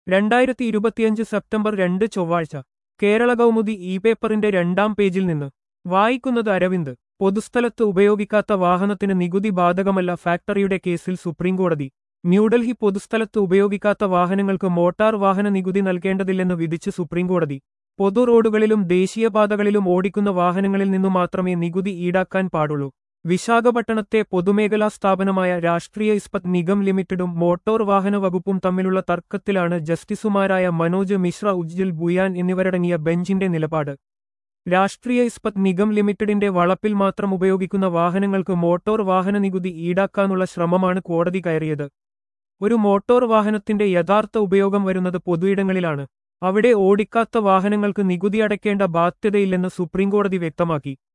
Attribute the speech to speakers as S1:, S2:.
S1: രണ്ടായിരത്തി ഇരുപത്തിയഞ്ച് സെപ്റ്റംബർ രണ്ട് ചൊവ്വാഴ്ച കേരള കൗമുദി ഇ പേപ്പറിന്റെ രണ്ടാം പേജിൽ നിന്ന് വായിക്കുന്നത് അരവിന്ദ് പൊതുസ്ഥലത്ത് ഉപയോഗിക്കാത്ത വാഹനത്തിന് നികുതി ബാധകമല്ല ഫാക്ടറിയുടെ കേസിൽ സുപ്രീംകോടതി ന്യൂഡൽഹി പൊതുസ്ഥലത്ത് ഉപയോഗിക്കാത്ത വാഹനങ്ങൾക്ക് മോട്ടാർ വാഹന നികുതി നൽകേണ്ടതില്ലെന്ന് വിധിച്ച് സുപ്രീംകോടതി പൊതു റോഡുകളിലും ദേശീയപാതകളിലും ഓടിക്കുന്ന വാഹനങ്ങളിൽ നിന്നു മാത്രമേ നികുതി ഈടാക്കാൻ പാടുള്ളൂ വിശാഖപട്ടണത്തെ പൊതുമേഖലാ സ്ഥാപനമായ രാഷ്ട്രീയ ഇസ്പത് നിഗം ലിമിറ്റഡും മോട്ടോർ വാഹന വകുപ്പും തമ്മിലുള്ള തർക്കത്തിലാണ് ജസ്റ്റിസുമാരായ മനോജ് മിശ്ര ഉജ്ജൽ ബുയാൻ എന്നിവരടങ്ങിയ ബെഞ്ചിന്റെ നിലപാട് രാഷ്ട്രീയ ഇസ്പത് നിഗം ലിമിറ്റഡിന്റെ വളപ്പിൽ മാത്രം ഉപയോഗിക്കുന്ന വാഹനങ്ങൾക്ക് മോട്ടോർ വാഹന നികുതി ഈടാക്കാനുള്ള ശ്രമമാണ് കോടതി കയറിയത് ഒരു മോട്ടോർ വാഹനത്തിന്റെ യഥാർത്ഥ ഉപയോഗം വരുന്നത് പൊതുയിടങ്ങളിലാണ് അവിടെ ഓടിക്കാത്ത വാഹനങ്ങൾക്ക് നികുതി അടയ്ക്കേണ്ട ബാധ്യതയില്ലെന്ന് സുപ്രീംകോടതി വ്യക്തമാക്കി